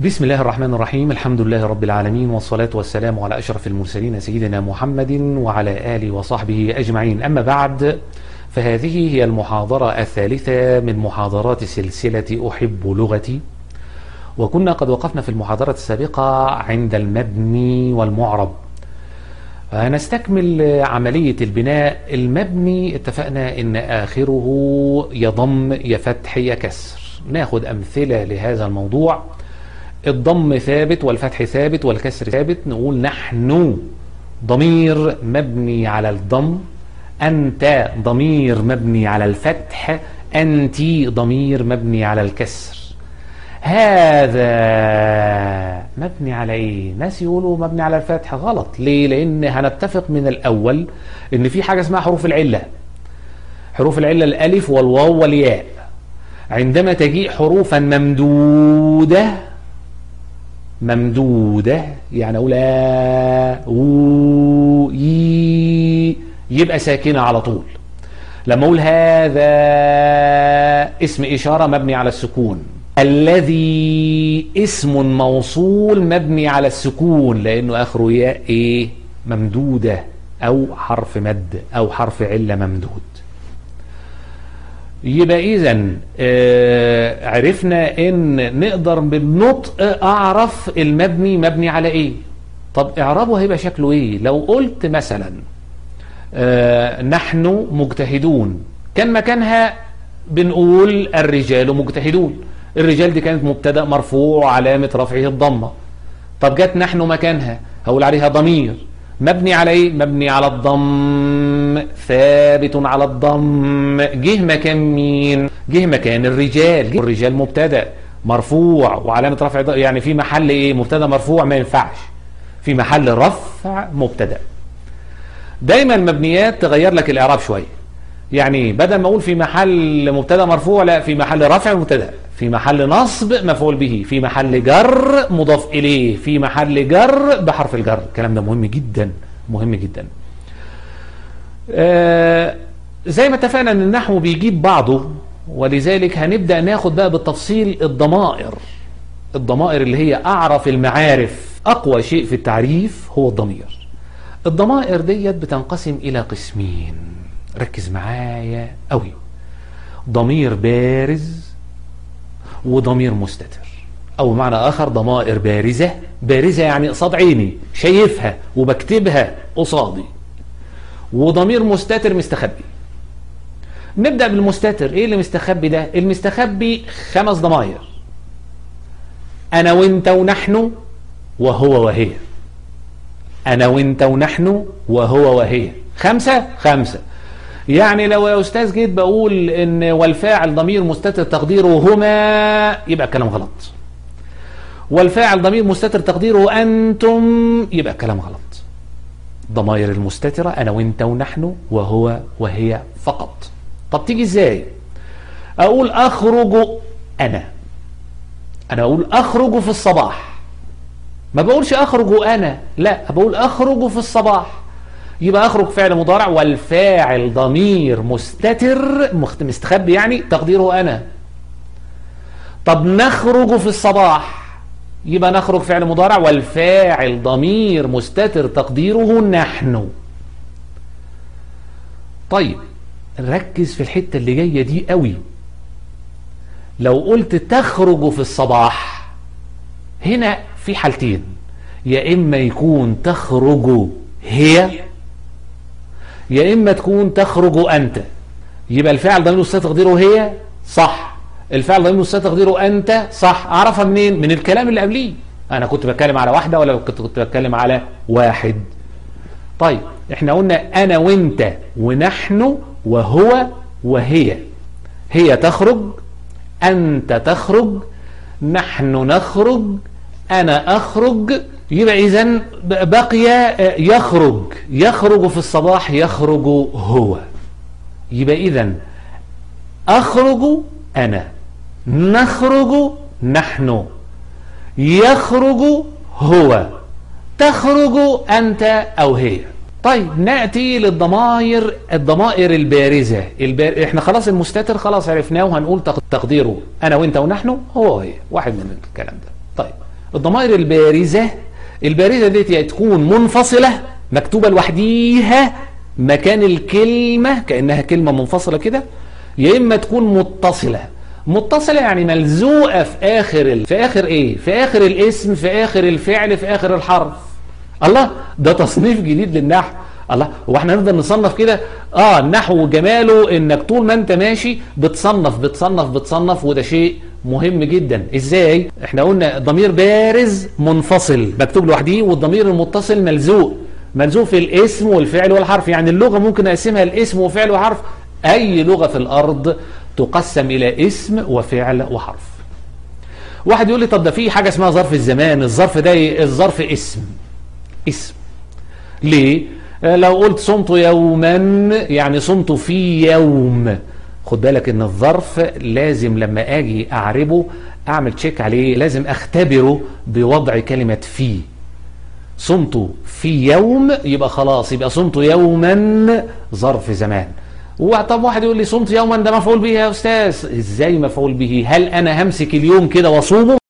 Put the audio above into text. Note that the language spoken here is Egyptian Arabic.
بسم الله الرحمن الرحيم الحمد لله رب العالمين والصلاة والسلام على أشرف المرسلين سيدنا محمد وعلى آله وصحبه أجمعين أما بعد فهذه هي المحاضرة الثالثة من محاضرات سلسلة أحب لغتي وكنا قد وقفنا في المحاضرة السابقة عند المبني والمعرب هنستكمل عملية البناء المبني اتفقنا ان اخره يضم يفتح يكسر ناخد امثلة لهذا الموضوع الضم ثابت والفتح ثابت والكسر ثابت نقول نحن ضمير مبني على الضم أنت ضمير مبني على الفتح أنت ضمير مبني على الكسر هذا مبني على ايه ناس يقولوا مبني على الفتح غلط ليه لان هنتفق من الاول ان في حاجه اسمها حروف العله حروف العله الالف والواو والياء عندما تجيء حروفا ممدوده ممدوده يعني اقول آ و ي يبقى ساكنه على طول لما اقول هذا اسم اشاره مبني على السكون الذي اسم موصول مبني على السكون لانه اخره ياء ايه ممدوده او حرف مد او حرف عله ممدود يبقى اذا آه عرفنا ان نقدر بالنطق اعرف المبني مبني على ايه طب اعرابه هيبقى شكله ايه لو قلت مثلا آه نحن مجتهدون كان مكانها بنقول الرجال مجتهدون الرجال دي كانت مبتدا مرفوع علامه رفعه الضمه طب جت نحن مكانها هقول عليها ضمير مبني على ايه مبني على الضم ثابت على الضم جه مكان مين جه مكان الرجال جه الرجال مبتدا مرفوع وعلامه رفع يعني في محل ايه مبتدا مرفوع ما ينفعش في محل رفع مبتدا دايما المبنيات تغير لك الاعراب شويه يعني بدل ما اقول في محل مبتدا مرفوع لا في محل رفع مبتدا في محل نصب مفعول به في محل جر مضاف اليه في محل جر بحرف الجر الكلام ده مهم جدا مهم جدا آه زي ما اتفقنا ان النحو بيجيب بعضه ولذلك هنبدا ناخد بقى بالتفصيل الضمائر الضمائر اللي هي اعرف المعارف اقوى شيء في التعريف هو الضمير الضمائر ديت بتنقسم الى قسمين ركز معايا قوي ضمير بارز وضمير مستتر او بمعنى اخر ضمائر بارزه بارزه يعني قصاد عيني شايفها وبكتبها قصادي وضمير مستتر مستخبي نبدا بالمستتر ايه اللي مستخبي ده المستخبي خمس ضمائر انا وانت ونحن وهو وهي انا وانت ونحن وهو وهي خمسه خمسه يعني لو يا استاذ جيت بقول ان والفاعل ضمير مستتر تقديره هما يبقى الكلام غلط والفاعل ضمير مستتر تقديره انتم يبقى الكلام غلط ضمائر المستترة انا وانت ونحن وهو وهي فقط طب تيجي ازاي اقول اخرج انا انا اقول اخرج في الصباح ما بقولش اخرج انا لا بقول اخرج في الصباح يبقى اخرج فعل مضارع والفاعل ضمير مستتر مستخبي يعني تقديره انا طب نخرج في الصباح يبقى نخرج فعل مضارع والفاعل ضمير مستتر تقديره نحن طيب ركز في الحته اللي جايه دي قوي لو قلت تخرج في الصباح هنا في حالتين يا اما يكون تخرج هي يا اما تكون تخرج انت يبقى الفعل ضمير مستتر تقديره هي صح الفعل ضمير مستتر تقديره انت صح اعرفها منين من الكلام اللي قبليه انا كنت بتكلم على واحده ولا كنت كنت بتكلم على واحد طيب احنا قلنا انا وانت ونحن وهو وهي هي تخرج انت تخرج نحن نخرج انا اخرج يبقى اذا بقي يخرج يخرج في الصباح يخرج هو يبقى اذا اخرج انا نخرج نحن يخرج هو تخرج انت او هي طيب ناتي للضمائر الضمائر البارزه البار... احنا خلاص المستتر خلاص عرفناه وهنقول تقديره انا وانت ونحن هو وهي واحد من الكلام ده طيب الضمائر البارزة البارزة دي يا تكون منفصلة مكتوبة لوحديها مكان الكلمة كأنها كلمة منفصلة كده يا إما تكون متصلة متصلة يعني ملزوقة في آخر ال... في آخر إيه؟ في آخر الاسم في آخر الفعل في آخر الحرف الله ده تصنيف جديد للنحو الله هو احنا نقدر نصنف كده اه النحو جماله انك طول ما انت ماشي بتصنف بتصنف بتصنف وده شيء مهم جدا ازاي احنا قلنا ضمير بارز منفصل مكتوب لوحده والضمير المتصل ملزوق ملزوق في الاسم والفعل والحرف يعني اللغة ممكن اقسمها الاسم وفعل وحرف اي لغة في الارض تقسم الى اسم وفعل وحرف واحد يقول لي طب ده في حاجة اسمها ظرف الزمان الظرف ده الظرف اسم اسم ليه لو قلت صمت يوما يعني صمت في يوم خد بالك ان الظرف لازم لما اجي اعربه اعمل تشيك عليه لازم اختبره بوضع كلمة في صمت في يوم يبقى خلاص يبقى صمت يوما ظرف زمان طب واحد يقول لي صمت يوما ده مفعول به يا استاذ ازاي مفعول به هل انا همسك اليوم كده واصومه